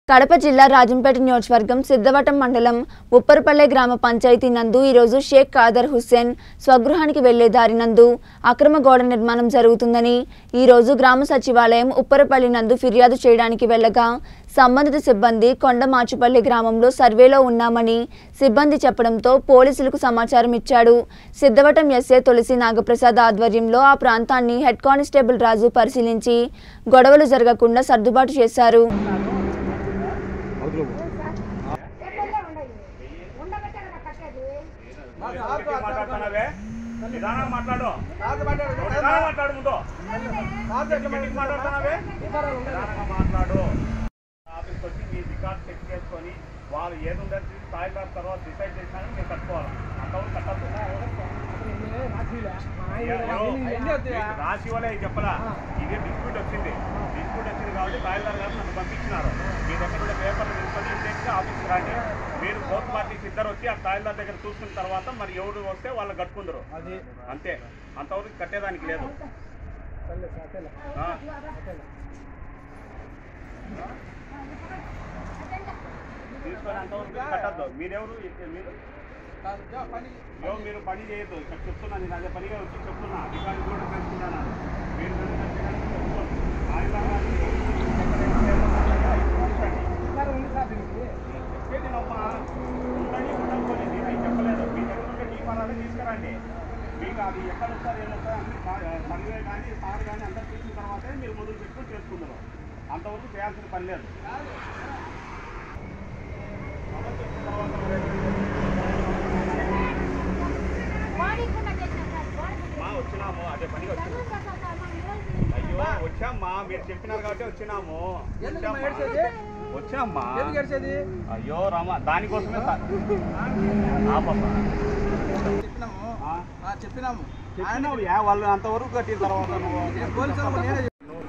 కడప జిల్లా రాజంపేట నియోజకవర్గం సిద్ధవటం మండలం ఉప్పరపల్లె గ్రామ పంచాయతీ నందు ఈరోజు షేక్ ఖాదర్ హుస్సేన్ స్వగృహానికి వెళ్లే దారి నందు అక్రమ గోడ నిర్మాణం జరుగుతుందని ఈరోజు గ్రామ సచివాలయం ఉప్పరపల్లి నందు ఫిర్యాదు చేయడానికి వెళ్లగా సంబంధిత సిబ్బంది కొండమాచుపల్లి గ్రామంలో సర్వేలో ఉన్నామని సిబ్బంది చెప్పడంతో పోలీసులకు సమాచారం ఇచ్చాడు సిద్ధవటం ఎస్ఏ తులసి నాగప్రసాద్ ఆధ్వర్యంలో ఆ ప్రాంతాన్ని హెడ్ కానిస్టేబుల్ రాజు పరిశీలించి గొడవలు జరగకుండా సర్దుబాటు చేశారు మాట్లాడుతున్నావే నిదానంగా మాట్లాడు నిదానంగా మాట్లాడు ముందు గట్టిగా మాట్లాడుతున్నావే నిదానంగా మాట్లాడు ఆఫీస్కి వచ్చి మీ రికార్డ్ చెక్ చేసుకొని వాళ్ళు ఏది ఉండదు స్థాయి కాదు తర్వాత డిసైడ్ చేసినా మీరు కట్టుకోవాలి అకౌంట్ కట్టద్దు రాసి వాళ్ళే చెప్పలా ఇది డిస్ప్యూట్ వచ్చింది డిస్ప్యూట్ వచ్చింది కాబట్టి రాయలదార్ గారు నన్ను పంపించినారు మీ దగ్గర ఉండే పేపర్లు తీసుకొని ఇంటికి ఆఫీస్కి రండి మీరు బోత్ పార్టీస్ ఇద్దరు వచ్చి ఆ తహసీల్దార్ దగ్గర చూసుకున్న తర్వాత మరి ఎవరు వస్తే వాళ్ళు కట్టుకుందరు అది అంతే అంతవరకు కట్టేదానికి లేదు ఆ. తీసుకొని అంతవరకు కట్టద్దు మీరెవరు మీరు ఏమో మీరు పని చేయొద్దు ఇక్కడ చెప్తున్నా నేను అదే పనిగా వచ్చి చెప్తున్నా అధికారులు కూడా తెలుసుకున్నాను మీరు కనుక ఖచ్చితంగా చెప్పుకోండి. ఆయన కానీ చెప్పేది నమ్మా. ఉందని ఉండకపోతే నేనేం చెప్పలేదు మీ దగ్గర ఉంటే నీ పనాలు తీసుకురండి మీకు అది ఎక్కడ వస్తారు ఏం వస్తారు అన్ని సా- సర్వే కానీ సార్ కానీ అందరు చూసిన తర్వాతే మీరు మొదలు పెట్టుకొని చేసుకుందరు అంతవరకు చేయాల్సిన పని లేదు అందరూ చూసిన తర్వాత మా వచ్చినాము అదే పనిగా వచ్చినాము అయ్యో వచ్చామ్మా మీరు చెప్పినారు కాబట్టి వచ్చినాము ఎందుకమ్మా వచ్చామ్మా. ఏడ్చేది? వచ్చామ్మా ఎందుకు గడిచేది అయ్యో రామ దానికోసమే సార్ ఆ పాప చెప్పినాము ఆ? ఆ, చెప్పినాము చెప్పినావు యా వాళ్ళు అంతవరకు కట్టిన తర్వాత నువ్వు నేను పోలీసు వాళ్ళకు నేనే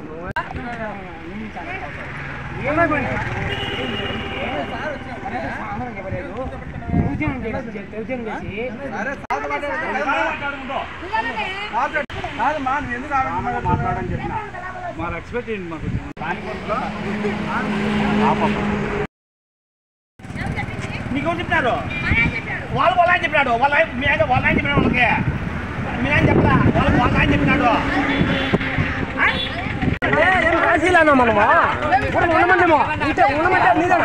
అరే సాగు మాట్లాడు ముందు. కాదు మా నువ్వు ఎందుకు రామగా ఆగకుండా మాట్లాడని చెప్పిన మా ఎక్స్పెక్ట్ చేయండి మాకు దానికోసం ఆ పాప మీకు ఎవరు చెప్పినారు వాళ్ళు వాళ్ళ ఆయన చెప్పినాడు వాళ్ళ ఆయన- మీ ఆయన వాళ్ళ ఆయన చెప్పినాడు వాళ్ళకి మీ ఆయన చెప్పరా వాళ్ళకి వాళ్ళ ఆయన చెప్పినాడు రాజీలేనా మనము ఇప్పుడు ఉండమంటేమో ఇంటే ఉండమంటే నీదేనా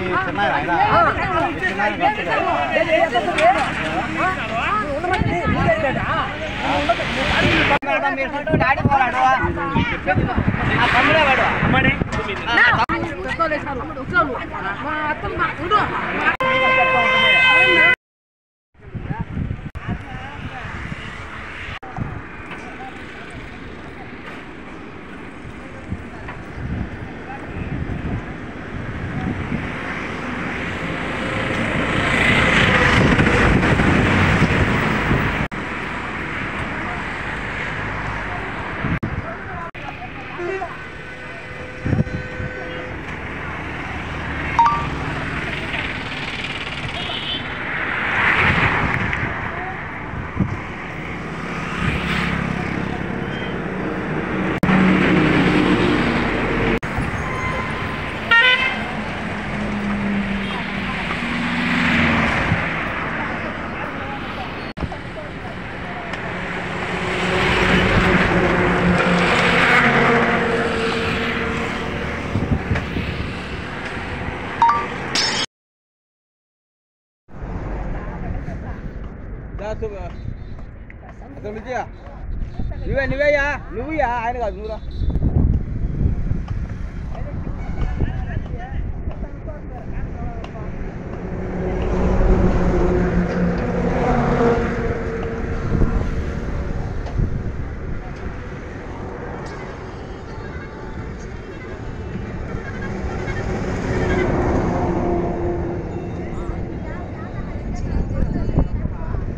అక్కడ మిర్చియా నువ్వే నువ్వేయా నువ్వుయా ఆయన కాదు నువ్వురా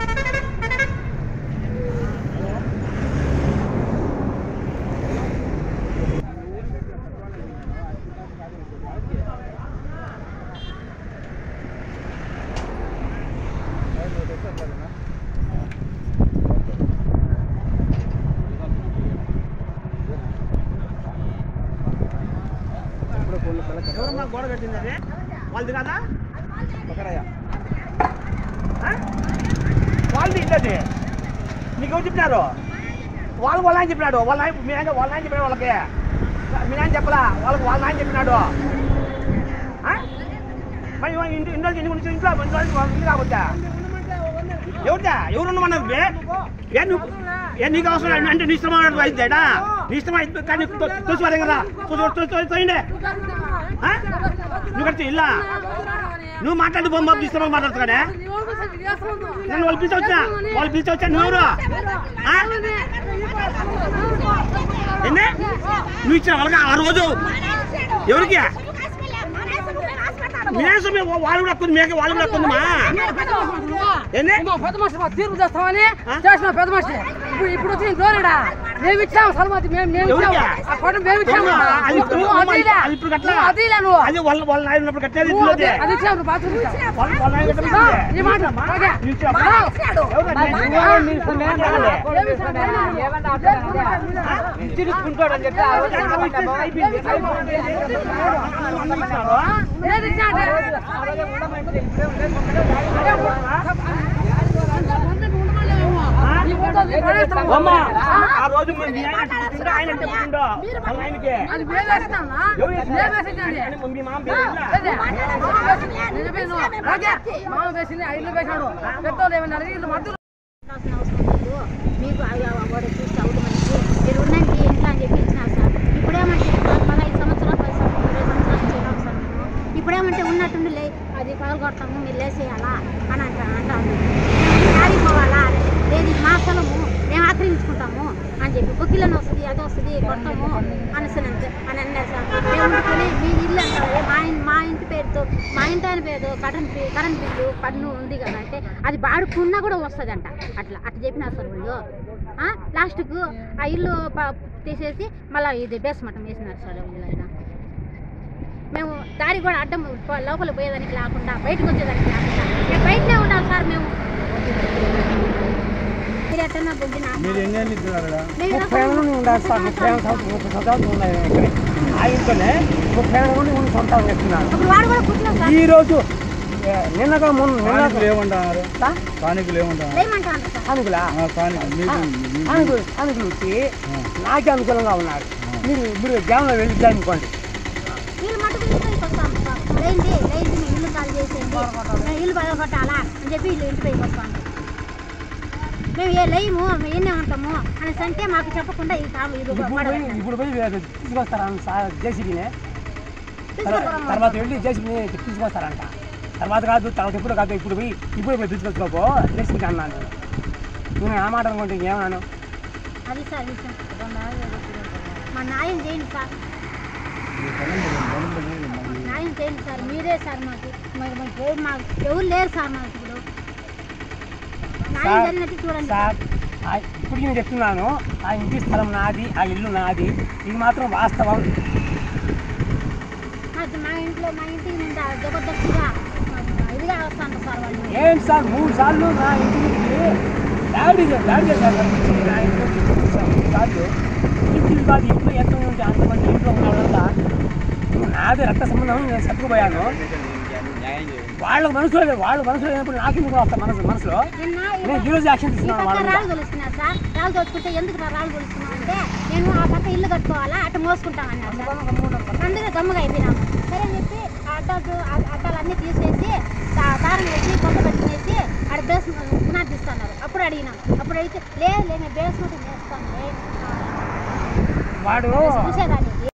ఆ అది వాళ్ళది కదా ఒకరయ్యా ఆ? వాళ్ళది ఇల్లది నీకు ఎవరు చెప్పినారు వాళ్ళు వాళ్ళ ఆయన చెప్పినాడు వాళ్ళ ఆయన మీ ఆయన వాళ్ళ ఆయన చెప్పినాడు వాళ్ళకి మీ నాయన చెప్పలా వాళ్ళకి వాళ్ళ ఆయన చెప్పినాడు ఆ? మరి ఇవాళ ఇంటి ఇంట్లో ఎన్ని గురించి ఇంట్లో ఇంట్లో వాళ్ళ ఇల్లు కాబట్టా ఎవరిదా ఎవరు ఉండమన్నారు బే ఏ నువ్వు ఏ నీకు అవసరం అంటే నీ ఇష్టం అన్నట్టు అయిద్దాడా నీ ఇష్టం అయితే కానీ తోసి వారే కదా తోయండి నువ్వు కడితే ఇల్లా నువ్వు మాట్లాడి బొమ్మ ఇష్టం మాట్లాడుతున్నాడే నన్ను వాళ్ళు పిలిచవచ్చా వాళ్ళు పిలిచవచ్చా నువ్వు ఆ? ఏంది నువ్వు ఇచ్చిన వాళ్ళకి ఆ రోజు ఎవరికి వినాయక వాళ్ళు కూడా కొంది మేక వాళ్ళు కూడా కొందమా ఏంది పెద్ద మనిషి మా తీర్పు చేస్తామని ఆ? చేసిన పెద్ద మనిషి ఇప్పుడు ఇప్పుడు వచ్చిన గోరెడా మేము ఇచ్చాము సల్మతి మేము మేము ఇచ్చాము ఎవరికి? ఆ కొట్టు మేము ఇచ్చాము అవునా? అది ఇప్పుడు నువ్వు అదిలే. అది ఇప్పుడు కట్టలా? నువ్వు అదిలే నువ్వు అది వాళ్ళ వాళ్ళ నాయన ఉన్నప్పుడు కట్టేది నువ్వు ఇల్లు అది- అది. అది ఇచ్చావు నువ్వు బాత్రూమ్ ఇచ్చావు. వాళ్ళ వాళ్ళ నాయన కట్టేది ఆ, ఇల్లు. ఈ మాట ఇచ్చామా? ఓకే. ఇచ్చామా? ఆ. ఎవరు అది? ఏమి ఇస్తాను? తిరుగుకుంటాడు అని చెప్పి ఆ రోజు నువ్వు ఇచ్చేసి అయిపోయింది. అన్నం ఇచ్చినారు? ఏది ఇచ్చాడు? ఈ ఫోటోలు ఈ పడేస్తాము. అమ్మా, ఆ? ఆ రోజు మీ మీ ఆయన చెప్పిండు, ఆయన చెప్పిండు. వాళ్ళ ఆయనకి. అది మేము వేసినామా? ఎవరు వేసినారు? మేము వేసింది. ఆయన మీ మామ పేరు ఇలా? అదే. మామ వేసింది. నేను చెప్పాను. ఓకే. మామ వేసింది ఆ ఇల్లు వేసాడు పెద్దోళ్ళు ఏమన్నారు ఇల్లు మధ్యలో రావాల్సిన అవసరం లేదు మీకు అవి వాడు చూస్తే అవుతుంది మనకి మీరు ఉండండి ఇంట్లో అని చెప్పి ఇచ్చినారు సార్ ఇప్పుడేమంటే సార్ పదహైదు సంవత్సరాలు పది సంవత్సరాలు ఇరవై సంవత్సరాలు చేయడం సార్ మేము ఇప్పుడేమంటే ఉన్నట్టుండి లే అది పగలగొడతాము మీరు లేసేయాలా అని అంట అంటాము ఆడిపోవాలా లేదు ఇది మా స్థలము మేము ఆక్రమించుకుంటాము అని చెప్పి బొక్కిలను వస్తుంది అది వస్తుంది కొడతాము అనేసి అని అన్నారు సార్ మేము ఉండుకొని మీ ఇల్లు అంటారు మా ఇన్- మా ఇంటి పేరుతో మా ఇంటి ఆయన పేరుతో కరెంట్ బి- కరెంట్ బిల్లు పన్ను ఉంది కదా అంటే అది బాడుకున్నా కూడా వస్తుంది అంట అట్లా అట్లా చెప్పినారు సార్ వాళ్ళు ఆ, లాస్ట్కు ఆ ఇల్లు ప- తీసేసి మళ్ళీ ఇది బేస్మటం వేసినారు సార్ వీళ్ళు ఆయన మేము దారి కూడా అడ్డం ప- లోపల పోయేదానికి లేకుండా బయటకు వచ్చేదానికి లేకుండా మేము బయటనే ఉన్నాం సార్ మేము మీరు ఎట్టన్నా బొగ్గినా మీరు ఎన్ని ఏళ్ళు ఇస్తున్నారు కదా మేము ఇలా ముప్పై ఏళ్ళ నుండి ఉండాలి సార్ ముప్పై ఏళ్ళ సంవత్సరం ముప్పై సంవత్సరాలు ఉన్నాయి ఇక్కడే ఆ ఇంట్లోనే ముప్పై ఏళ్ళ నుండి ఉండి సొంతం చెప్తున్నాను అప్పుడు వాడు కూడా కూర్చున్నాం సార్ ఈ రోజు ఏ, నిన్నగా మొన్న నిన్న స్థానికులు ఏమంటున్నారు స్థానికులు ఏమంటున్నారు లేమంటాను సార్ అనుకులా ఆ, స్థానికులు మీకు మీకు- అనుకులు అనుకులు వచ్చి నాకే అనుకూలంగా ఉన్నారు మీరు ఇప్పుడు గ్రామంలో వెళ్ళి అనుకోండి వీళ్ళు మటుకు ఇంటికి వస్తాం సార్ లేండి లేండి మేము ఇల్లు ఖాళీ చేసేయండి మేము ఇల్లు పగలగొట్టాలా అని చెప్పి వీళ్ళు ఇంటి పైకి వస్తాం మేము ఏ లేము మేము ఎన్నే ఉంటాము అనేసి అంటే మాకు చెప్పకుండా ఈ కాలు ఇది ఇప్పుడు పోయి పడగొట్టాలి. ఇప్పుడు పోయి తీసుకొస్తారా జేసీబీని తీసుకుపోతాం తర్వాత వెళ్ళి జేసీబీని తీసుకొస్తారంట తర్వాత కాదు తర్వాత ఎప్పుడు కాదు ఇప్పుడు పోయి ఇప్పుడు పోయి తీసుకొచ్చుకోపో జేసీబీకి అన్నాను నేను ఆ మాట అనుకుంటే ఏమన్నాను అది సార్ విషయం మా న్యాయం చేయండి సార్ న్యాయం చేయండి సార్ మీరే సార్ మాకు మాకు మాకు ఎవరు మాకు ఎవరు లేరు సార్ మాకు ఇప్పుడు న్యాయం సార్, జరిగినట్టు చూడండి సార్ ఆ ఇప్పుడు నేను చెప్తున్నాను ఆ ఇంటి స్థలం నాది ఆ ఇల్లు నాది ఇది మాత్రం వాస్తవం నాకు మా ఇంట్లో మా ఇంటికి ముందు జబర్దస్తిగా ఇదిగా వస్తాను సార్ వాళ్ళు ఏంటి సార్ మూడు సార్లు నా ఇంటి నుంచి డాడీ డాడీ చేశారు నా ఇంట్లో మూడు సార్లు ఇంటికి కాదు ఇంట్లో ఎంత ఉంది అంతమంది ఇంట్లో ఉన్న వాళ్ళంతా నాది రక్త సంబంధం నేను సత్తుకుపోయాను వాళ్ళ మనసులో లేదు వాళ్ళ మనసులో లేనప్పుడు నాకు ఎందుకు వస్తాను మనసు మనసులో నిన్న నేను ఈరోజు యాక్షన్ ఈ తీసుకున్నాను పక్క వాళ్ళ మీద. రాళ్ళు కొలుస్తున్నారు సార్ రాళ్ళు కొలుచుకుంటే ఎందుకు రా రాళ్ళు కొలుస్తున్నాం అంటే నేను ఆ పక్క ఇల్లు కట్టుకోవాలా అటు మోసుకుంటాం అన్నారు సార్ అందుకే గమ్ముగా అయిపోయినాము సరే అని చెప్పి ఆ అడ్డాలు ఆ అడ్డాలన్నీ తీసేసి దా- దారం వేసి కొత్త పెట్టినేసి ఆడ బేస్ పునాది తీస్తున్నారు అప్పుడు అడిగినాం అప్పుడు అడిగితే లేదు లేదు బేస్ వేస్తాను వాడు చూసేదాన్ని